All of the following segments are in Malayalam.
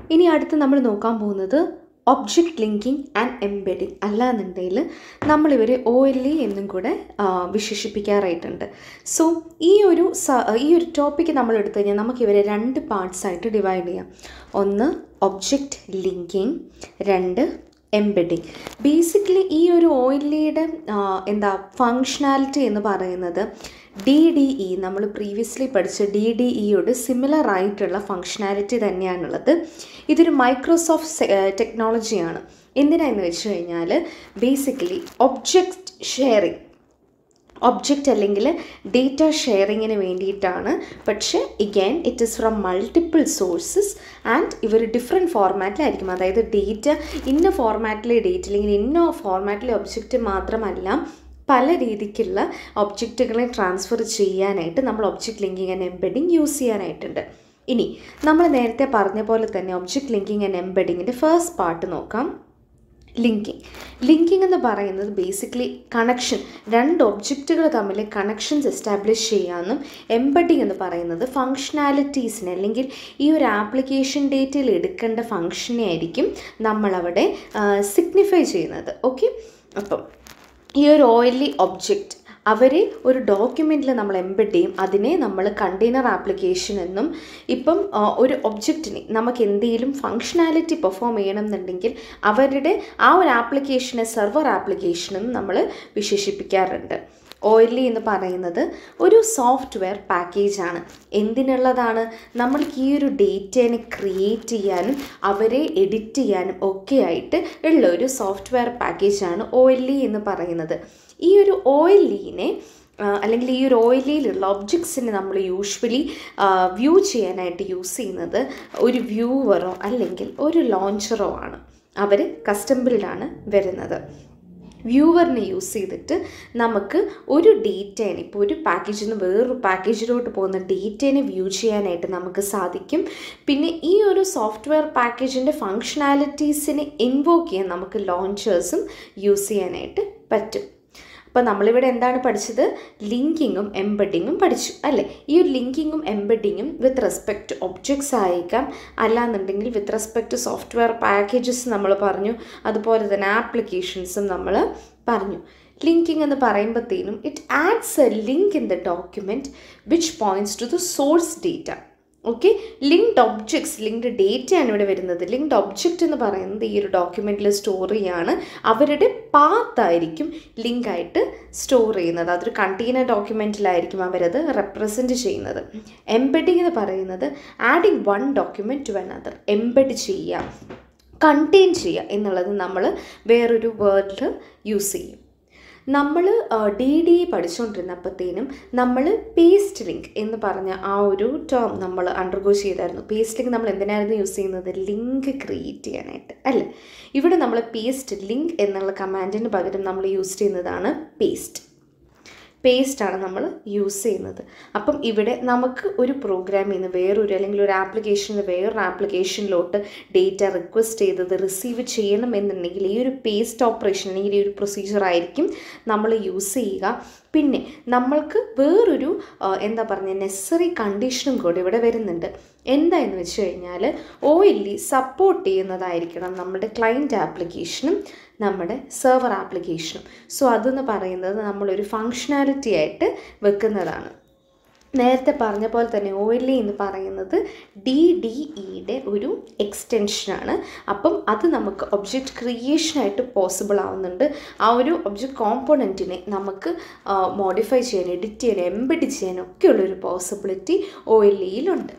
ഇനി അടുത്ത് നമ്മൾ നോക്കാൻ പോകുന്നത് ഒബ്ജക്റ്റ് ലിങ്കിങ് ആൻഡ് എംബെഡിങ് അല്ലാന്നുണ്ടെങ്കിൽ നമ്മളിവർ ഒ എൽ ഇ എന്നും കൂടെ ആ, വിശേഷിപ്പിക്കാറായിട്ടുണ്ട് സോ ഈ ഒരു സ ഈ ഒരു ടോപ്പിക്ക് നമ്മൾ എടുത്തു കഴിഞ്ഞാൽ നമുക്ക് ഇവരെ രണ്ട് പാർട്സ് ആയിട്ട് ഡിവൈഡ് ചെയ്യാം ഒന്ന് ഒബ്ജക്റ്റ് ലിങ്കിങ് രണ്ട് എംബെഡിങ് ബേസിക്കലി ഈ ഒരു ഒ എൽ ഇയുടെ എന്താ ഫങ്ഷനാലിറ്റി എന്ന് പറയുന്നത് ഡി ഡി ഇ നമ്മൾ പ്രീവിയസ്ലി പഠിച്ച ഡി ഡി ഇയോട് സിമിലർ ആയിട്ടുള്ള ഫങ്ഷനാലിറ്റി തന്നെയാണുള്ളത് ഇതൊരു മൈക്രോസോഫ്റ്റ് ടെക്നോളജിയാണ് എന്തിനാന്ന് വെച്ച് കഴിഞ്ഞാൽ ബേസിക്കലി ഒബ്ജക്റ്റ് ഷെയറിങ് ഒബ്ജക്റ്റ് അല്ലെങ്കിൽ ഡേറ്റ ഷെയറിങ്ങിന് വേണ്ടിയിട്ടാണ് പക്ഷേ again it is from multiple sources and ഇവർ ഡിഫറെൻറ്റ് ഫോർമാറ്റിലായിരിക്കും അതായത് ഡേറ്റ ഇന്ന ഫോർമാറ്റിലെ ഡേറ്റ അല്ലെങ്കിൽ ഇന്ന ഫോർമാറ്റിലെ ഒബ്ജക്റ്റ് മാത്രമല്ല പല രീതിക്കുള്ള ഒബ്ജക്റ്റുകളെ ട്രാൻസ്ഫർ ചെയ്യാനായിട്ട് നമ്മൾ object linking and embedding use ചെയ്യാനായിട്ടുണ്ട് ഇനി നമ്മൾ നേരത്തെ പറഞ്ഞ പോലെ തന്നെ ഒബ്ജക്റ്റ് ലിങ്കിങ് ആൻഡ് എംബെഡിങ്ങിൻ്റെ ഫസ്റ്റ് പാർട്ട് നോക്കാം ലിങ്കിങ് ലിങ്കിങ് എന്ന് പറയുന്നത് ബേസിക്കലി കണക്ഷൻ രണ്ട് ഒബ്ജക്റ്റുകൾ തമ്മിൽ കണക്ഷൻസ് എസ്റ്റാബ്ലിഷ് ചെയ്യാമെന്നും എംബഡിങ് എന്ന് പറയുന്നത് ഫങ്ഷനാലിറ്റീസിനെ അല്ലെങ്കിൽ ഈ ഒരു ആപ്ലിക്കേഷൻ ഡേറ്റയിൽ എടുക്കേണ്ട ഫങ്ഷനെ ആയിരിക്കും നമ്മളവിടെ സിഗ്നിഫൈ ചെയ്യുന്നത് ഓക്കെ അപ്പം ഈ ഒരു ഓയിലി ഒബ്ജക്റ്റ് അവരെ ഒരു ഡോക്യുമെൻറ്റിൽ നമ്മൾ എംബെഡ് ചെയ്യും അതിനെ നമ്മൾ കണ്ടെയ്നർ ആപ്ലിക്കേഷൻ എന്നും ഇപ്പം ആ, ഒരു ഒബ്ജക്റ്റിനെ നമുക്ക് എന്തെങ്കിലും ഫങ്ഷനാലിറ്റി പെർഫോം ചെയ്യണം എന്നുണ്ടെങ്കിൽ അവരുടെ ആ ഒരു ആപ്ലിക്കേഷനെ സെർവർ ആപ്ലിക്കേഷനും നമ്മൾ വിശേഷിപ്പിക്കാറുണ്ട് ഓയിലി എന്ന് പറയുന്നത് ഒരു സോഫ്റ്റ്വെയർ പാക്കേജാണ് എന്തിനുള്ളതാണ് നമ്മൾക്ക് ഈ ഒരു ഡേറ്റേനെ ക്രിയേറ്റ് ചെയ്യാനും അവരെ എഡിറ്റ് ചെയ്യാനും ഒക്കെ ആയിട്ട് ഉള്ള ഒരു സോഫ്റ്റ്വെയർ പാക്കേജാണ് ഓയിലി എന്ന് പറയുന്നത് ഈ ഒരു ഓയിലിനെ അല്ലെങ്കിൽ ഈ ഒരു ഓയിലിയിലുള്ള ഒബ്ജക്ട്സിനെ നമ്മൾ യൂഷ്വലി വ്യൂ ചെയ്യാനായിട്ട് യൂസ് ചെയ്യുന്നത് ഒരു വ്യൂവറോ അല്ലെങ്കിൽ ഒരു ലോഞ്ചറോ ആണ് അവർ കസ്റ്റം ബിൽഡാണ് വരുന്നത് വ്യൂവറിനെ യൂസ് ചെയ്തിട്ട് നമുക്ക് ഒരു ഡേറ്റേനെ ഇപ്പോൾ ഒരു പാക്കേജിൽ നിന്ന് വേറൊരു പാക്കേജിലോട്ട് പോകുന്ന ഡേറ്റേനെ വ്യൂ ചെയ്യാനായിട്ട് നമുക്ക് സാധിക്കും പിന്നെ ഈ ഒരു സോഫ്റ്റ്വെയർ പാക്കേജിൻ്റെ ഫങ്ഷനാലിറ്റീസിനെ ഇൻവോക്ക് ചെയ്യാൻ നമുക്ക് ലോഞ്ചേഴ്സും യൂസ് ചെയ്യാനായിട്ട് പറ്റും അപ്പോൾ നമ്മളിവിടെ എന്താണ് പഠിച്ചത് ലിങ്കിങ്ങും എംബഡിങ്ങും പഠിച്ചു അല്ലേ ഈ ഒരു ലിങ്കിങ്ങും എംബഡിങ്ങും വിത്ത് റെസ്പെക്ട് ഒബ്ജക്ട്സ് ആയിരിക്കാം അല്ലാന്നുണ്ടെങ്കിൽ വിത്ത് റെസ്പെക്ട് സോഫ്റ്റ്വെയർ പാക്കേജസ് നമ്മൾ പറഞ്ഞു അതുപോലെ തന്നെ ആപ്ലിക്കേഷൻസും നമ്മൾ പറഞ്ഞു ലിങ്കിങ് എന്ന് പറയുമ്പോഴത്തേനും it adds a link in the document which points to the source data okay linked objects linked ഡേറ്റയാണ് ഇവിടെ വരുന്നത് ലിങ്ക്ഡ് ഒബ്ജക്റ്റ് എന്ന് പറയുന്നത് ഈ ഒരു ഡോക്യുമെൻറ്റിൽ സ്റ്റോർ ചെയ്യാണ് അവരുടെ പാത്തായിരിക്കും ലിങ്ക് ആയിട്ട് സ്റ്റോർ ചെയ്യുന്നത് അതൊരു കണ്ടെയ്നർ ഡോക്യുമെൻറ്റിലായിരിക്കും അവരത് റെപ്രസെൻറ്റ് ചെയ്യുന്നത് എംബഡിങ് എന്ന് പറയുന്നത് adding one document to another embed ചെയ്യുക കണ്ടെയ്ൻ ചെയ്യുക എന്നുള്ളത് നമ്മൾ വേറൊരു വേർഡിൽ യൂസ് ചെയ്യും നമ്മൾ ഡി ഡി പഠിച്ചുകൊണ്ടിരുന്നപ്പോഴത്തേനും നമ്മൾ പേസ്റ്റ് ലിങ്ക് എന്ന് പറഞ്ഞ ആ ഒരു ടേം നമ്മൾ അണ്ടർഗോ ചെയ്തായിരുന്നു പേസ്റ്റ് ലിങ്ക് നമ്മൾ എന്തിനായിരുന്നു യൂസ് ചെയ്യുന്നത് ലിങ്ക് ക്രിയേറ്റ് ചെയ്യാനായിട്ട് അല്ലേ ഇവിടെ നമ്മൾ പേസ്റ്റ് ലിങ്ക് എന്നുള്ള കമാൻഡിന് പകരം നമ്മൾ യൂസ് ചെയ്യുന്നതാണ് പേസ്റ്റ് പേസ്റ്റാണ് നമ്മൾ യൂസ് ചെയ്യുന്നത് അപ്പം ഇവിടെ നമുക്ക് ഒരു പ്രോഗ്രാമിൽ നിന്ന് വേറൊരു അല്ലെങ്കിൽ ഒരു ആപ്ലിക്കേഷനിൽ നിന്ന് വേറൊരു ആപ്ലിക്കേഷനിലോട്ട് ഡേറ്റ റിക്വസ്റ്റ് ചെയ്തത് റിസീവ് ചെയ്യണം എന്നുണ്ടെങ്കിൽ ഈ ഒരു പേസ്റ്റ് ഓപ്പറേഷൻ അല്ലെങ്കിൽ ഈ ഒരു പ്രൊസീജിയർ ആയിരിക്കും നമ്മൾ യൂസ് ചെയ്യുക പിന്നെ നമ്മൾക്ക് വേറൊരു ആ, എന്താ പറയുക നെസസറി കണ്ടീഷനും കൂടി ഇവിടെ വരുന്നുണ്ട് എന്തായെന്ന് വെച്ച് കഴിഞ്ഞാൽ ഒ എൽ ഇ സപ്പോർട്ട് ചെയ്യുന്നതായിരിക്കണം നമ്മുടെ ക്ലയൻറ്റ് ആപ്ലിക്കേഷനും നമ്മുടെ സെർവർ ആപ്ലിക്കേഷനും സോ അതെന്ന് പറയുന്നത് നമ്മളൊരു ഫങ്ഷനാലിറ്റി ആയിട്ട് വെക്കുന്നതാണ് നേരത്തെ പറഞ്ഞ പോലെ തന്നെ ഒ എൽ ഇ എന്ന് പറയുന്നത് ഡി ഡി ഇയുടെ ഒരു എക്സ്റ്റൻഷനാണ് അപ്പം അത് നമുക്ക് ഒബ്ജക്റ്റ് ക്രിയേഷനായിട്ട് പോസിബിൾ ആവുന്നുണ്ട് ആ ഒരു ഒബ്ജക്റ്റ് കോമ്പോണൻറ്റിനെ നമുക്ക് മോഡിഫൈ ചെയ്യാൻ എഡിറ്റ് ചെയ്യാൻ എംബഡ് ചെയ്യാൻ ഒക്കെയുള്ളൊരു പോസിബിലിറ്റി ഒ എൽ ഇയിലുണ്ട്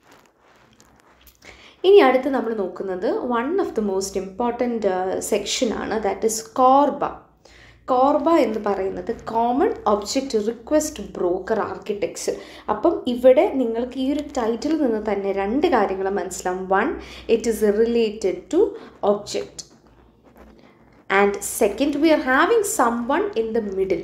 ഇനി അടുത്ത് നമ്മൾ നോക്കുന്നത് one of the most important സെക്ഷനാണ് ദാറ്റ് ഇസ് കോർബ കോർബ എന്ന് പറയുന്നത് common object request broker architecture അപ്പം ഇവിടെ നിങ്ങൾക്ക് ഈ ഒരു ടൈറ്റിൽ നിന്ന് തന്നെ രണ്ട് കാര്യങ്ങൾ മനസ്സിലാവും one it is related to object and second we are having some one in the middle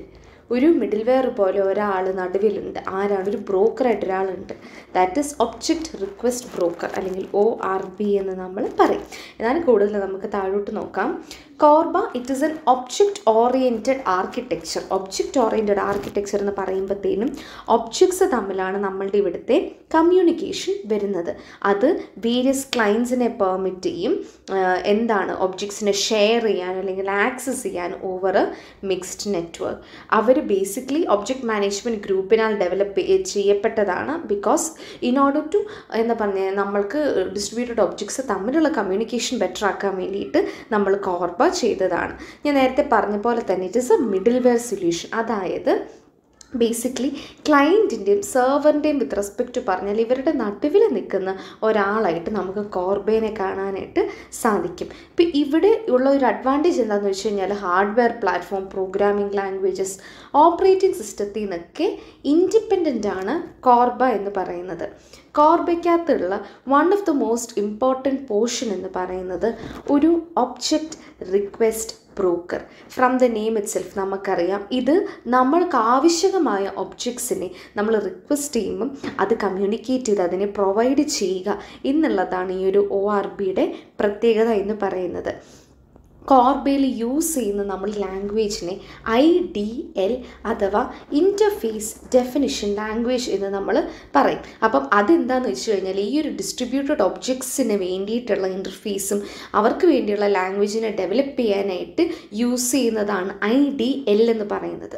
ഒരു മിഡിൽ വെയർ പോലെ ഒരാൾ നടുവിലുണ്ട് ആരാണ് ഒരു ബ്രോക്കറായിട്ട് ഒരാളുണ്ട് that is object request broker അല്ലെങ്കിൽ ഒ ആർ ബി എന്ന് നമ്മൾ പറയും എന്നാണ് കൂടുതൽ നമുക്ക് താഴോട്ട് നോക്കാം CORBA it is an object oriented architecture object oriented architecture എന്ന് പറയുമ്പോഴത്തേനും ഒബ്ജക്ട്സ് തമ്മിലാണ് നമ്മളുടെ ഇവിടുത്തെ കമ്മ്യൂണിക്കേഷൻ വരുന്നത് അത് വേരിയസ് ക്ലയൻസിനെ പെർമിറ്റ് ചെയ്യും ആഹ് എന്താണ് ഒബ്ജക്ട്സിനെ ഷെയർ ചെയ്യാൻ അല്ലെങ്കിൽ ആക്സസ് ചെയ്യാൻ ഓവർ എ മിക്സ്ഡ് നെറ്റ്വർക്ക് അവർ ബേസിക്കലി ഒബ്ജക്റ്റ് മാനേജ്മെൻറ്റ് ഗ്രൂപ്പിനാൽ ഡെവലപ്പ് ചെയ്യപ്പെട്ടതാണ് ബിക്കോസ് ഇൻ ഓർഡർ ടു എന്താ പറഞ്ഞാൽ നമ്മൾക്ക് ഡിസ്ട്രിബ്യൂട്ടഡ് ഒബ്ജക്ട്സ് തമ്മിലുള്ള കമ്മ്യൂണിക്കേഷൻ ബെറ്റർ ആക്കാൻ വേണ്ടിയിട്ട് നമ്മൾ കോർബ ചെയ്തതാണ് ഞാൻ നേരത്തെ പറഞ്ഞ പോലെ തന്നെ it is a middleware solution അതായത് ബേസിക്കലി ക്ലയൻറ്റിൻ്റെയും സെർവറിൻ്റെയും വിത്ത് റെസ്പെക്റ്റ് ടു പറഞ്ഞാൽ ഇവരുടെ നടുവിൽ നിൽക്കുന്ന ഒരാളായിട്ട് നമുക്ക് കോർബേനെ കാണാനായിട്ട് സാധിക്കും ഇപ്പം ഇവിടെ ഉള്ള ഒരു അഡ്വാൻറ്റേജ് എന്താണെന്ന് വെച്ച് കഴിഞ്ഞാൽ hardware platform programming languages operating സിസ്റ്റത്തിൽ നിന്നൊക്കെ ഇൻഡിപെൻഡൻ്റ് ആണ് കോർബ എന്ന് പറയുന്നത് കോർബയ്ക്കകത്തുള്ള one of the most important portion എന്ന് പറയുന്നത് ഒരു object request broker from the name itself നമുക്കറിയാം ഇത് നമ്മൾക്ക് ആവശ്യകമായ ഒബ്ജക്ട്സിനെ നമ്മൾ റിക്വസ്റ്റ് ചെയ്യുമ്പം അത് കമ്മ്യൂണിക്കേറ്റ് ചെയ്ത് അതിനെ പ്രൊവൈഡ് ചെയ്യുക എന്നുള്ളതാണ് ഈ ഒരു ഒ ആർ ബിയുടെ പ്രത്യേകത എന്ന് പറയുന്നത് കോർബയിൽ യൂസ് ചെയ്യുന്ന നമ്മൾ ലാംഗ്വേജിനെ ഐ ഡി എൽ അഥവാ ഇൻ്റർഫേസ് ഡെഫിനിഷൻ ലാംഗ്വേജ് എന്ന് നമ്മൾ പറയും അപ്പം അതെന്താണെന്ന് വെച്ച് കഴിഞ്ഞാൽ ഈ ഒരു ഡിസ്ട്രിബ്യൂട്ടഡ് ഒബ്ജക്ട്സിന് വേണ്ടിയിട്ടുള്ള ഇൻ്റർഫേസും അവർക്ക് വേണ്ടിയുള്ള ലാംഗ്വേജിനെ ഡെവലപ്പ് ചെയ്യാനായിട്ട് യൂസ് ചെയ്യുന്നതാണ് ഐ ഡി എൽ എന്ന് പറയുന്നത്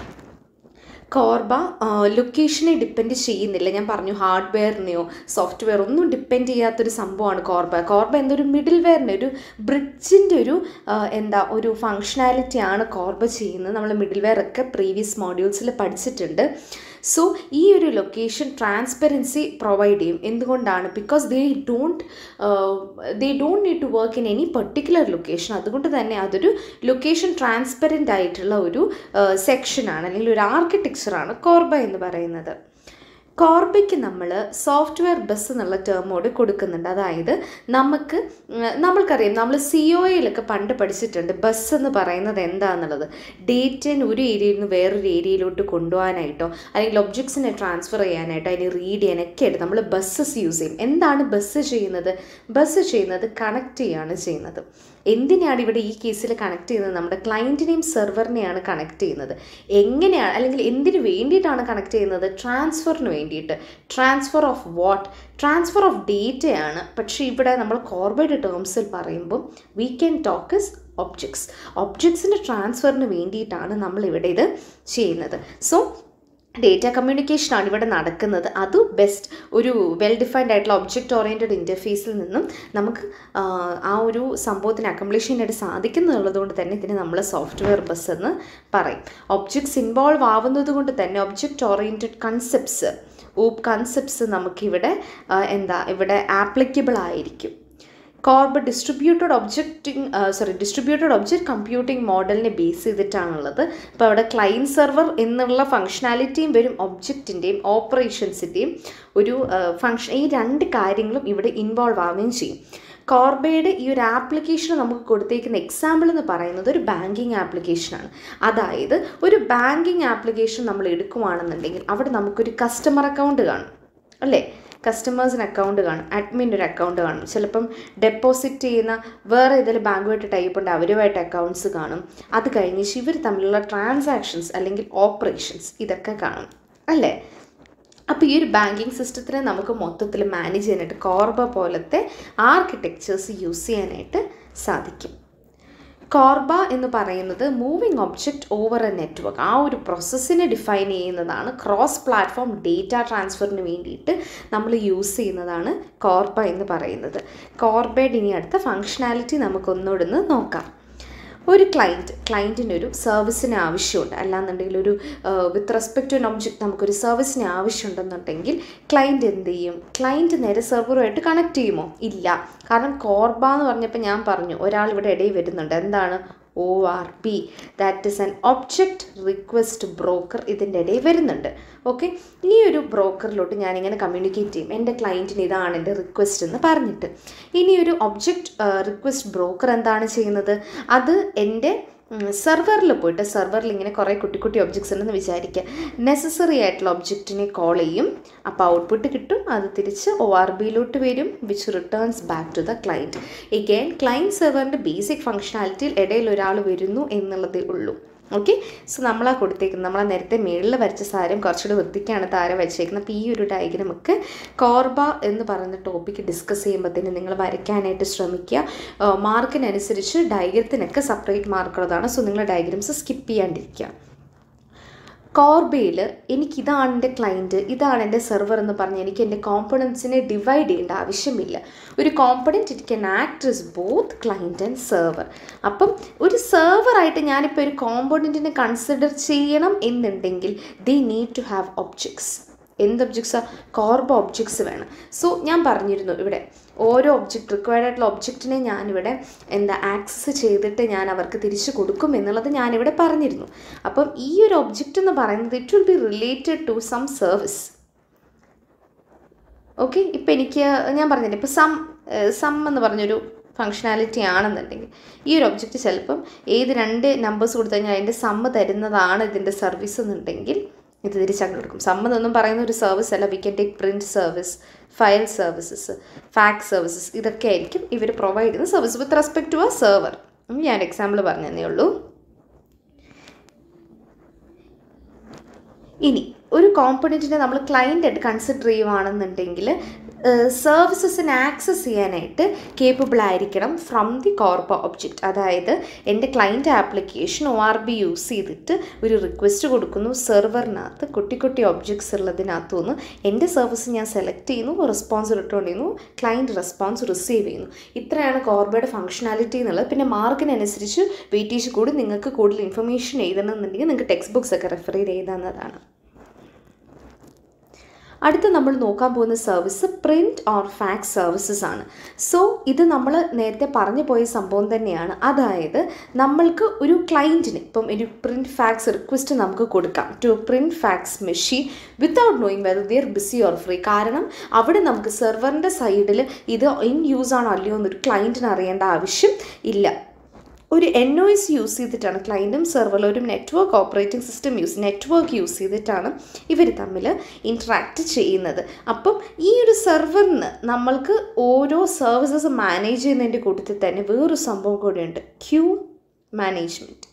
കോർബ ലൊക്കേഷനെ ഡിപ്പെൻഡ് ചെയ്യുന്നില്ല ഞാൻ പറഞ്ഞു ഹാർഡ്വെയറിനെയോ സോഫ്റ്റ്വെയർ ഒന്നും ഡിപ്പെൻഡ് ചെയ്യാത്തൊരു സംഭവമാണ് കോർബ കോർബ എന്തൊരു മിഡിൽ വെയറിൻ്റെ ഒരു ബ്രിഡ്ജിൻ്റെ ഒരു ആ, എന്താ ഒരു ഫങ്ഷനാലിറ്റിയാണ് കോർബ ചെയ്യുന്നത് നമ്മൾ മിഡിൽ വെയർ ഒക്കെ പ്രീവിയസ് മോഡ്യൂൾസിൽ പഠിച്ചിട്ടുണ്ട് സോ ഈ ഒരു ലൊക്കേഷൻ ട്രാൻസ്പെറൻസി പ്രൊവൈഡ് ചെയ്യും എന്തുകൊണ്ടാണ് because they don't they don't need to work in any particular location അതുകൊണ്ട് തന്നെ അതൊരു ലൊക്കേഷൻ ട്രാൻസ്പെറൻ്റ് ആയിട്ടുള്ള ഒരു സെക്ഷനാണ് അല്ലെങ്കിൽ ഒരു ആർക്കിടെക്ചറാണ് കോർബ എന്ന് പറയുന്നത് കോർബയ്ക്ക് നമ്മൾ സോഫ്റ്റ്വെയർ ബസ് എന്നുള്ള ടേമോട് കൊടുക്കുന്നുണ്ട് അതായത് നമുക്ക് ഉം, നമ്മൾക്കറിയാം നമ്മൾ സി ഒ എയിലൊക്കെ പണ്ട് പഠിച്ചിട്ടുണ്ട് ബസ് എന്ന് പറയുന്നത് എന്താണെന്നുള്ളത് ഡേറ്റന് ഒരു ഏരിയയിൽ നിന്ന് വേറൊരു ഏരിയയിലോട്ട് കൊണ്ടുപോകാനായിട്ടോ അല്ലെങ്കിൽ ഒബ്ജക്ട്സിനെ ട്രാൻസ്ഫർ ചെയ്യാനായിട്ടോ അതിനെ റീഡ് ചെയ്യാനൊക്കെ ആയിട്ട് നമ്മൾ ബസ്സസ് യൂസ് ചെയ്യും എന്താണ് ബസ് ചെയ്യുന്നത് ബസ് ചെയ്യുന്നത് കണക്ട് ചെയ്യാണ് ചെയ്യുന്നത് എന്തിനാണ് ഇവിടെ ഈ കേസിൽ കണക്ട് ചെയ്യുന്നത് നമ്മുടെ ക്ലയൻറ്റിനെയും സെർവറിനെയാണ് കണക്ട് ചെയ്യുന്നത് എങ്ങനെയാണ് അല്ലെങ്കിൽ എന്തിനു വേണ്ടിയിട്ടാണ് കണക്ട് ചെയ്യുന്നത് ട്രാൻസ്ഫറിന് വേണ്ടിയിട്ട് transfer of what transfer of ഡേറ്റയാണ് പക്ഷേ ഇവിടെ നമ്മൾ കോർബറേറ്റ് ടേംസിൽ പറയുമ്പോൾ we can talk is objects ഒബ്ജക്ട്സിൻ്റെ ട്രാൻസ്ഫറിന് വേണ്ടിയിട്ടാണ് നമ്മൾ ഇവിടെ ഇത് ചെയ്യുന്നത് സോ ഡേറ്റ കമ്മ്യൂണിക്കേഷനാണ് ഇവിടെ നടക്കുന്നത് അത് ബെസ്റ്റ് ഒരു വെൽ ഡിഫൈൻഡ് ആയിട്ടുള്ള ഒബ്ജക്റ്റ് ഓറിയൻറ്റഡ് ഇൻ്റർഫേസിൽ നിന്നും നമുക്ക് ആ, ആ ഒരു സംഭവത്തിന് അക്കംപ്ലിഷ് ചെയ്യാനായിട്ട് സാധിക്കുന്നുള്ളത് കൊണ്ട് തന്നെ ഇതിനെ നമ്മൾ സോഫ്റ്റ്വെയർ ബസ് എന്ന് പറയും ഒബ്ജക്ട്സ് ഇൻവോൾവ് ആവുന്നത് കൊണ്ട് തന്നെ object oriented concepts OOP concepts നമുക്കിവിടെ ആ, എന്താ ഇവിടെ ആപ്ലിക്കബിൾ ആയിരിക്കും CORBA distributed objecting sorry distributed object computing മോഡലിനെ ബേസ് ചെയ്തിട്ടാണുള്ളത് അപ്പോൾ അവിടെ ക്ലൈൻറ്റ് സെർവർ എന്നുള്ള ഫങ്ഷനാലിറ്റിയും വരും ഒബ്ജക്റ്റിൻ്റെയും ഓപ്പറേഷൻസിൻ്റെയും ഒരു ഫങ്ഷൻ ഈ രണ്ട് കാര്യങ്ങളും ഇവിടെ ഇൻവോൾവ് ആവുകയും ചെയ്യും കോർബയുടെ ഈ ഒരു ആപ്ലിക്കേഷൻ നമുക്ക് കൊടുത്തേക്കുന്ന എക്സാമ്പിൾ എന്ന് പറയുന്നത് ഒരു ബാങ്കിങ് ആപ്ലിക്കേഷനാണ് അതായത് ഒരു ബാങ്കിങ് ആപ്ലിക്കേഷൻ നമ്മൾ എടുക്കുവാണെന്നുണ്ടെങ്കിൽ അവിടെ നമുക്കൊരു കസ്റ്റമർ അക്കൗണ്ട് കാണും അല്ലേ കസ്റ്റമേഴ്സിന് അക്കൗണ്ട് കാണും അഡ്മിൻ്റെ ഒരു അക്കൗണ്ട് കാണും ചിലപ്പം ഡെപ്പോസിറ്റ് ചെയ്യുന്ന വേറെ ഏതെങ്കിലും ബാങ്കുമായിട്ട് ടൈപ്പ് ഉണ്ട് അവരുമായിട്ട് അക്കൗണ്ട്സ് കാണും അത് കഴിഞ്ഞ് ഇവർ തമ്മിലുള്ള ട്രാൻസാക്ഷൻസ് അല്ലെങ്കിൽ ഓപ്പറേഷൻസ് ഇതൊക്കെ കാണും അല്ലേ അപ്പോൾ ഈ ഒരു ബാങ്കിങ് സിസ്റ്റത്തിനെ നമുക്ക് മൊത്തത്തിൽ മാനേജ് ചെയ്യാനായിട്ട് കോർബ പോലത്തെ ആർക്കിടെക്ചേഴ്സ് യൂസ് ചെയ്യാനായിട്ട് സാധിക്കും കോർബ എന്ന് പറയുന്നത് moving object over a network ആ ഒരു പ്രോസസ്സിനെ ഡിഫൈൻ ചെയ്യുന്നതാണ് ക്രോസ് പ്ലാറ്റ്ഫോം ഡേറ്റ ട്രാൻസ്ഫറിന് വേണ്ടിയിട്ട് നമ്മൾ യൂസ് ചെയ്യുന്നതാണ് കോർബ എന്ന് പറയുന്നത് കോർബയുടെ ഇനി അടുത്ത ഫങ്ഷനാലിറ്റി നമുക്കൊന്നുകൂടെ ഒന്ന് നോക്കാം ഒരു ക്ലയൻറ്റ് ക്ലയൻറ്റിന് ഒരു സർവീസിന് ആവശ്യമുണ്ട് അല്ലാന്നുണ്ടെങ്കിൽ ഒരു with respect to an object നമുക്കൊരു സർവീസിന് ആവശ്യമുണ്ടെന്നുണ്ടെങ്കിൽ ക്ലയൻറ്റ് എന്ത് ചെയ്യും ക്ലയൻറ്റ് നേരെ സെർവറുമായിട്ട് കണക്ട് ചെയ്യുമോ ഇല്ല കാരണം കോർബ എന്ന് പറഞ്ഞപ്പോൾ ഞാൻ പറഞ്ഞു ഒരാൾ ഇവിടെ ഇടയിൽ വരുന്നുണ്ട് എന്താണ് O R P that is an object request broker ഇതിൻ്റെ ഇടയിൽ വരുന്നുണ്ട് ഓക്കെ ഈ ഒരു ബ്രോക്കറിലോട്ട് ഞാനിങ്ങനെ കമ്മ്യൂണിക്കേറ്റ് ചെയ്യും എൻ്റെ ക്ലയൻറ്റിന് ഇതാണ് എൻ്റെ റിക്വസ്റ്റ് എന്ന് പറഞ്ഞിട്ട് ഇനി ഒരു ഒബ്ജക്റ്റ് റിക്വസ്റ്റ് ബ്രോക്കർ എന്താണ് ചെയ്യുന്നത് അത് എൻ്റെ സെർവറിൽ പോയിട്ട് സെർവറിൽ ഇങ്ങനെ കുറേ കുട്ടി കുട്ടി ഒബ്ജക്ട്സ് ഉണ്ടെന്ന് വിചാരിക്കുക നെസസറി ആയിട്ടുള്ള ഒബ്ജക്റ്റിനെ കോൾ ചെയ്യും അപ്പോൾ ഔട്ട്പുട്ട് കിട്ടും അത് തിരിച്ച് ഒ ആർ ബിയിലോട്ട് വരും which returns back to the client again client സെർവറിൻ്റെ ബേസിക് ഫങ്ഷനാലിറ്റിയിൽ ഇടയിൽ ഒരാൾ വരുന്നു എന്നുള്ളതേ ഉള്ളൂ ഓക്കെ സോ നമ്മളാ കൊടുത്തേക്കുന്നത് നമ്മളാ നേരത്തെ മേളിൽ വരച്ച സാരം കുറച്ചുകൂടി വൃത്തിക്കാണ് താരം വെച്ചേക്കുന്നത് അപ്പോൾ ഈ ഒരു ഡയഗ്രാം ഒക്കെ കോർബ എന്ന് പറയുന്ന ടോപ്പിക്ക് ഡിസ്കസ് ചെയ്യുമ്പോഴത്തേന് നിങ്ങൾ വരയ്ക്കാനായിട്ട് ശ്രമിക്കുക മാർക്കിനനുസരിച്ച് ഡയഗ്രത്തിനൊക്കെ സെപ്പറേറ്റ് മാർക്കുള്ളതാണ് സോ നിങ്ങൾ ഡയഗ്രംസ് സ്കിപ്പ് ചെയ്യാണ്ടിരിക്കുക കോർബയിൽ എനിക്ക് ഇതാണ് എൻ്റെ ക്ലയൻറ്റ് ഇതാണ് എൻ്റെ സെർവർ എന്ന് പറഞ്ഞ് എനിക്ക് എൻ്റെ കോമ്പണൻസിനെ ഡിവൈഡ് ചെയ്യേണ്ട ആവശ്യമില്ല ഒരു component it can act is both client and server അപ്പം ഒരു സെർവറായിട്ട് ഞാനിപ്പോൾ ഒരു കോമ്പണൻറ്റിനെ കൺസിഡർ ചെയ്യണം എന്നുണ്ടെങ്കിൽ they need to have objects എന്ത് ഒബ്ജക്ട്സാണ് കോർബ ഒബ്ജക്ട്സ് വേണം സോ ഞാൻ പറഞ്ഞിരുന്നു ഇവിടെ ഓരോ ഒബ്ജക്റ്റ് റിക്വയർഡ് ആയിട്ടുള്ള ഒബ്ജക്റ്റിനെ ഞാനിവിടെ എന്താ ആക്സസ് ചെയ്തിട്ട് ഞാൻ അവർക്ക് തിരിച്ചു കൊടുക്കും എന്നുള്ളത് ഞാനിവിടെ പറഞ്ഞിരുന്നു അപ്പം ഈ ഒരു ഒബ്ജക്റ്റ് എന്ന് പറയുന്നത് it will be related to some service okay ഇപ്പം എനിക്ക് ഞാൻ പറഞ്ഞില്ലേ ഇപ്പോൾ സം സം എന്ന് പറഞ്ഞൊരു ഫങ്ഷനാലിറ്റി ആണെന്നുണ്ടെങ്കിൽ ഈ ഒരു ഒബ്ജക്റ്റ് ചിലപ്പം ഏത് രണ്ട് നമ്പേഴ്സ് കൊടുത്തു കഴിഞ്ഞാൽ അതിൻ്റെ സമ്മ് തരുന്നതാണ് ഇതിൻ്റെ സർവീസ് എന്നുണ്ടെങ്കിൽ ഇത് തിരിച്ചങ്ങ് കൊടുക്കും സമ്മതൊന്നും പറയുന്ന ഒരു സർവീസ് അല്ല we can take print service file services fax services ഇതൊക്കെ ആയിരിക്കും ഇവർ പ്രൊവൈഡ് ചെയ്യുന്ന service with respect to a server ഞാൻ എക്സാമ്പിൾ പറഞ്ഞതേ ഉള്ളൂ ഇനി ഒരു കോമ്പണൻറ്റിനെ നമ്മൾ ക്ലയൻ്റ് ആയിട്ട് കൺസിഡർ ചെയ്യുവാണെന്നുണ്ടെങ്കിൽ സർവീസസിനെ ആക്സസ് ചെയ്യാനായിട്ട് കേപ്പബിൾ ആയിരിക്കണം ഫ്രം ദി കോർപ്പ ഒബ്ജക്റ്റ് അതായത് എൻ്റെ client application O R B use ചെയ്തിട്ട് ഒരു റിക്വസ്റ്റ് കൊടുക്കുന്നു സെർവറിനകത്ത് കുട്ടി കുട്ടി ഒബ്ജക്ട്സ് ഉള്ളതിനകത്തു നിന്ന് എൻ്റെ സർവീസ് ഞാൻ സെലക്ട് ചെയ്യുന്നു റെസ്പോൺസ് റിട്ടേൺ ചെയ്യുന്നു ക്ലയൻറ്റ് റെസ്പോൺസ് റിസീവ് ചെയ്യുന്നു ഇത്രയാണ് കോർബയുടെ ഫംഗ്ഷനാലിറ്റി എന്നുള്ളത് പിന്നെ മാർക്കിനനുസരിച്ച് വെയിറ്റേജ് കൂടി നിങ്ങൾക്ക് കൂടുതൽ ഇൻഫർമേഷൻ എഴുതണമെന്നുണ്ടെങ്കിൽ നിങ്ങൾക്ക് ടെക്സ്റ്റ് ബുക്സ് ഒക്കെ റെഫർ ചെയ്ത് എഴുതാവുന്നതാണ് അടുത്ത നമ്മൾ നോക്കാൻ പോകുന്ന service print or fax services ആണ് സോ ഇത് നമ്മൾ നേരത്തെ പറഞ്ഞു പോയ സംഭവം തന്നെയാണ് അതായത് നമ്മൾക്ക് ഒരു ക്ലയൻറ്റിന് ഇപ്പം ഒരു പ്രിൻറ്റ് ഫാക്സ് റിക്വസ്റ്റ് നമുക്ക് കൊടുക്കാം to print fax machine without knowing whether they're busy or free കാരണം അവിടെ നമുക്ക് സെർവറിൻ്റെ സൈഡിൽ ഇത് ഇൻ യൂസ് ആണോ അല്ലയോ എന്നൊരു ക്ലയൻറ്റിന് അറിയേണ്ട ആവശ്യം ഇല്ല ഒരു എൻ ഒ എസ് യൂസ് ചെയ്തിട്ടാണ് ക്ലയൻറ്റും സെർവറിലും ഒരു network operating system use network use ചെയ്തിട്ടാണ് ഇവർ തമ്മിൽ ഇൻട്രാക്ട് ചെയ്യുന്നത് അപ്പം ഈ ഒരു സെർവറിന് നമ്മൾക്ക് ഓരോ സർവീസസ് മാനേജ് ചെയ്യുന്നതിൻ്റെ കൂട്ടത്തിൽ തന്നെ വേറൊരു സംഭവം കൂടെയുണ്ട് queue management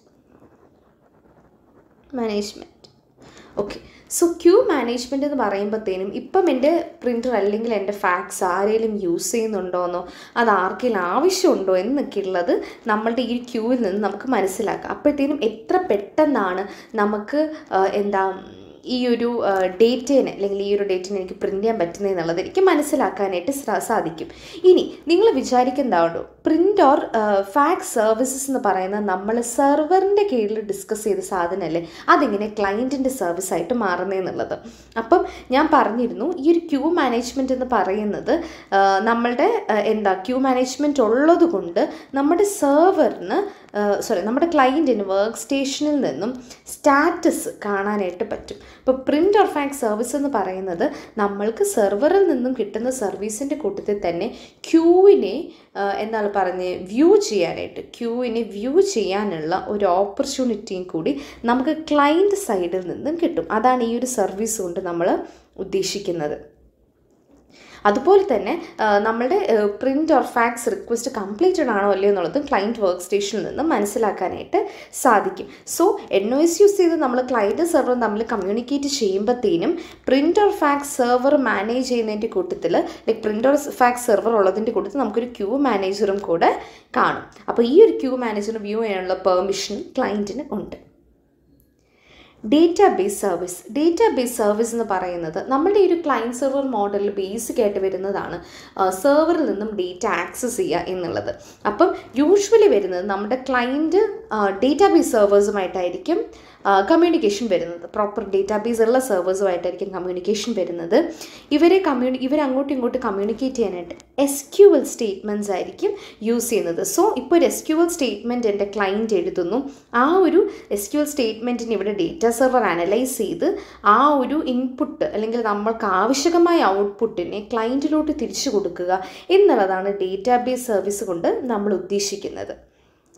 management okay so queue management എന്ന് പറയുമ്പോഴത്തേനും ഇപ്പം എൻ്റെ പ്രിൻ്റർ അല്ലെങ്കിൽ എൻ്റെ ഫാക്സ് ആരെങ്കിലും യൂസ് ചെയ്യുന്നുണ്ടോയെന്നോ അത് ആർക്കെങ്കിലും ആവശ്യമുണ്ടോ എന്നൊക്കെ ഉള്ളത് നമ്മളുടെ ഈ ക്യൂവിൽ നിന്ന് നമുക്ക് മനസ്സിലാക്കാം അപ്പോഴത്തേനും എത്ര പെട്ടെന്നാണ് നമുക്ക് എന്താ ഈ ഒരു ഡേറ്റേനെ അല്ലെങ്കിൽ ഈ ഒരു ഡേറ്റിനെ എനിക്ക് പ്രിൻ്റ് ചെയ്യാൻ പറ്റുന്നത് എന്നുള്ളത് എനിക്ക് മനസ്സിലാക്കാനായിട്ട് സാധിക്കും ഇനി നിങ്ങൾ വിചാരിക്കുന്നതാണോ പ്രിൻ്റ് ഓർ ഫാക്സ് സർവീസസ് എന്ന് പറയുന്നത് നമ്മൾ സെർവറിൻ്റെ കീഴിൽ ഡിസ്കസ് ചെയ്ത സാധനമല്ലേ അതിങ്ങനെ ക്ലയൻറ്റിൻ്റെ സർവീസായിട്ട് മാറുന്നതെന്നുള്ളത് അപ്പം ഞാൻ പറഞ്ഞിരുന്നു ഈ ഒരു ക്യൂ മാനേജ്മെൻറ്റ് എന്ന് പറയുന്നത് നമ്മളുടെ എന്താ ക്യൂ മാനേജ്മെൻറ്റ് ഉള്ളത് കൊണ്ട് നമ്മുടെ സെർവറിന് സോറി നമ്മുടെ ക്ലയൻറ്റിന് വർക്ക് സ്റ്റേഷനിൽ നിന്നും സ്റ്റാറ്റസ് കാണാനായിട്ട് പറ്റും ഇപ്പോൾ പ്രിൻ്റ് ഓർ ഫാക്ട് സർവീസ് എന്ന് പറയുന്നത് നമ്മൾക്ക് സെർവറിൽ നിന്നും കിട്ടുന്ന സർവീസിൻ്റെ കൂട്ടത്തിൽ തന്നെ ക്യൂവിനെ എന്താണ് പറഞ്ഞ് വ്യൂ ചെയ്യാനായിട്ട് ക്യൂവിനെ വ്യൂ ചെയ്യാനുള്ള ഒരു ഓപ്പർച്യൂണിറ്റിയും കൂടി നമുക്ക് ക്ലയൻറ്റ് സൈഡിൽ നിന്നും കിട്ടും അതാണ് ഈ ഒരു സർവീസ് കൊണ്ട് നമ്മൾ ഉദ്ദേശിക്കുന്നത് അതുപോലെ തന്നെ നമ്മളുടെ print or fax request completed ആണോ അല്ലയോ എന്നുള്ളതും ക്ലയൻറ്റ് വർക്ക് സ്റ്റേഷനിൽ നിന്ന് മനസ്സിലാക്കാനായിട്ട് സാധിക്കും so N O S use ചെയ്ത് നമ്മൾ ക്ലയൻറ്റ് സെർവറും തമ്മിൽ കമ്മ്യൂണിക്കേറ്റ് ചെയ്യുമ്പോഴത്തേനും print or fax server manage ചെയ്യുന്നതിൻ്റെ കൂട്ടത്തിൽ like print or fax server ഉള്ളതിൻ്റെ കൂട്ടത്തിൽ നമുക്കൊരു ക്യൂ മാനേജറും കൂടെ കാണും അപ്പോൾ ഈ ഒരു ക്യൂ മാനേജറിന് വ്യൂ ചെയ്യാനുള്ള പെർമിഷൻ ക്ലയൻറ്റിന് ഉണ്ട് ഡേറ്റാബേസ് സർവീസ് ഡേറ്റാബേസ് സർവീസ് എന്ന് പറയുന്നത് നമ്മുടെ ഈ ഒരു ക്ലയൻറ്റ് സെർവർ മോഡലിൽ ബേസിക് ആയിട്ട് വരുന്നതാണ് സെർവറിൽ നിന്നും ഡേറ്റ ആക്സസ് ചെയ്യുക എന്നുള്ളത് അപ്പം യൂഷ്വലി വരുന്നത് നമ്മുടെ ക്ലയൻറ്റ് ഡേറ്റാബേസ് സെർവേഴ്സുമായിട്ടായിരിക്കും കമ്മ്യൂണിക്കേഷൻ വരുന്നത് പ്രോപ്പർ ഡേറ്റാബേസ് ഉള്ള സെർവേഴ്സുമായിട്ടായിരിക്കും കമ്മ്യൂണിക്കേഷൻ വരുന്നത് ഇവരെ കമ്മ്യൂണി ഇവർ അങ്ങോട്ടും ഇങ്ങോട്ടും കമ്മ്യൂണിക്കേറ്റ് ചെയ്യാനായിട്ട് എസ് ക്യു എൽ സ്റ്റേറ്റ്മെൻറ്റ്സ് ആയിരിക്കും യൂസ് ചെയ്യുന്നത് സോ ഇപ്പോൾ ഒരു എസ് ക്യു എൽ സ്റ്റേറ്റ്മെൻറ്റ് എൻ്റെ ക്ലയൻറ്റ് എഴുതുന്നു ആ ഒരു എസ് ക്യു എൽ സ്റ്റേറ്റ്മെൻറ്റിന് ഇവിടെ ഡേറ്റ സെർവർ അനലൈസ് ചെയ്ത് ആ ഒരു ഇൻപുട്ട് അല്ലെങ്കിൽ നമ്മൾക്ക് ആവശ്യമായ ഔട്ട്പുട്ടിനെ ക്ലയൻറ്റിലോട്ട് തിരിച്ചു കൊടുക്കുക എന്നുള്ളതാണ് ഡേറ്റാബേസ് സർവീസ് കൊണ്ട് നമ്മൾ ഉദ്ദേശിക്കുന്നത്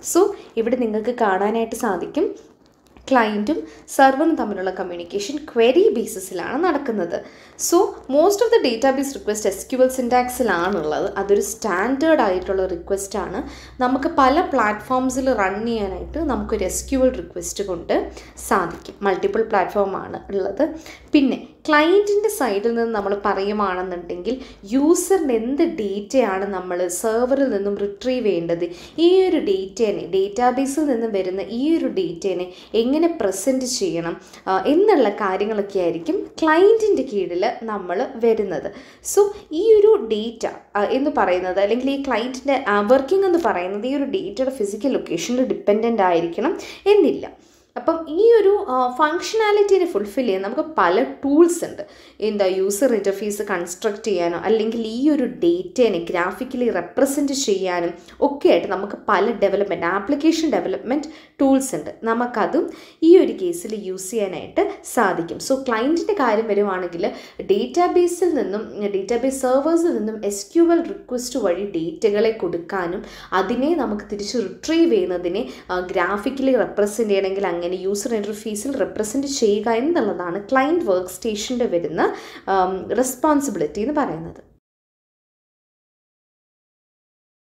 സോ ഇവിടെ നിങ്ങൾക്ക് കാണാനായിട്ട് സാധിക്കും ക്ലയൻറ്റും സെർവറും തമ്മിലുള്ള കമ്മ്യൂണിക്കേഷൻ ക്വരി ബേസിസിലാണ് നടക്കുന്നത് so most of the database request S Q L സിൻടാക്സിലാണുള്ളത് അതൊരു സ്റ്റാൻഡേർഡ് ആയിട്ടുള്ള റിക്വസ്റ്റ് ആണ് നമുക്ക് പല പ്ലാറ്റ്ഫോംസിൽ റൺ ചെയ്യാനായിട്ട് നമുക്കൊരു എസ് ക്യു എൽ റിക്വസ്റ്റ് കൊണ്ട് സാധിക്കും മൾട്ടിപ്പിൾ പ്ലാറ്റ്ഫോമാണ് ഉള്ളത് പിന്നെ ക്ലയൻറ്റിൻ്റെ സൈഡിൽ നിന്ന് നമ്മൾ പറയുകയാണെന്നുണ്ടെങ്കിൽ യൂസറിന് എന്ത് ഡേറ്റയാണ് നമ്മൾ സെർവറിൽ നിന്നും റിട്രീവ് ചെയ്യേണ്ടത് ഈ ഒരു ഡേറ്റേനെ ഡേറ്റാബേസിൽ നിന്ന് വരുന്ന ഈ ഒരു ഡേറ്റേനെ എങ്ങനെ പ്രസൻറ്റ് ചെയ്യണം ആ, എന്നുള്ള കാര്യങ്ങളൊക്കെ ആയിരിക്കും ക്ലയൻറ്റിൻ്റെ കീഴിൽ നമ്മൾ വരുന്നത് സോ ഈ ഒരു ഡേറ്റ എന്ന് പറയുന്നത് അല്ലെങ്കിൽ ഈ ക്ലയൻറ്റിൻ്റെ വർക്കിംഗ് എന്ന് പറയുന്നത് ഈ ഒരു ഡേറ്റയുടെ ഫിസിക്കൽ ലൊക്കേഷനിൽ ഡിപ്പെൻഡൻ്റ് ആയിരിക്കണം എന്നില്ല അപ്പം ഈ ഒരു ഫങ്ഷനാലിറ്റീനെ ഫുൾഫിൽ ചെയ്യാൻ നമുക്ക് പല ടൂൾസ് ഉണ്ട് എന്താ യൂസർ ഇൻ്റർഫേസ് കൺസ്ട്രക്ട് ചെയ്യാനോ അല്ലെങ്കിൽ ഈ ഒരു ഡേറ്റേനെ ഗ്രാഫിക്കലി റെപ്രസെൻറ്റ് ചെയ്യാനും ഒക്കെ ആയിട്ട് നമുക്ക് പല ഡെവലപ്മെൻറ്റ് ആപ്ലിക്കേഷൻ ഡെവലപ്മെൻറ്റ് ടൂൾസ് ഉണ്ട് നമുക്കതും ഈ ഒരു കേസിൽ യൂസ് ചെയ്യാനായിട്ട് സാധിക്കും സോ ക്ലയൻറ്റിൻ്റെ കാര്യം വരുവാണെങ്കിൽ ഡേറ്റാബേസിൽ നിന്നും ഡേറ്റാബേസ് സെർവേഴ്സിൽ നിന്നും എസ് ക്യു എൽ റിക്വസ്റ്റ് വഴി ഡേറ്റകളെ കൊടുക്കാനും അതിനെ നമുക്ക് തിരിച്ച് റിട്രീവ് ചെയ്യുന്നതിനെ ഗ്രാഫിക്കലി റെപ്രസെൻറ്റ് ചെയ്യണമെങ്കിൽ അങ്ങനെ യൂസർ ഇൻ്റർഫേസിൽ റെപ്രസെൻറ്റ് ചെയ്യുക എന്നുള്ളതാണ് ക്ലയൻറ്റ് വർക്ക് സ്റ്റേഷൻ്റെ വരുന്ന റെസ്പോൺസിബിലിറ്റി എന്ന് പറയുന്നത്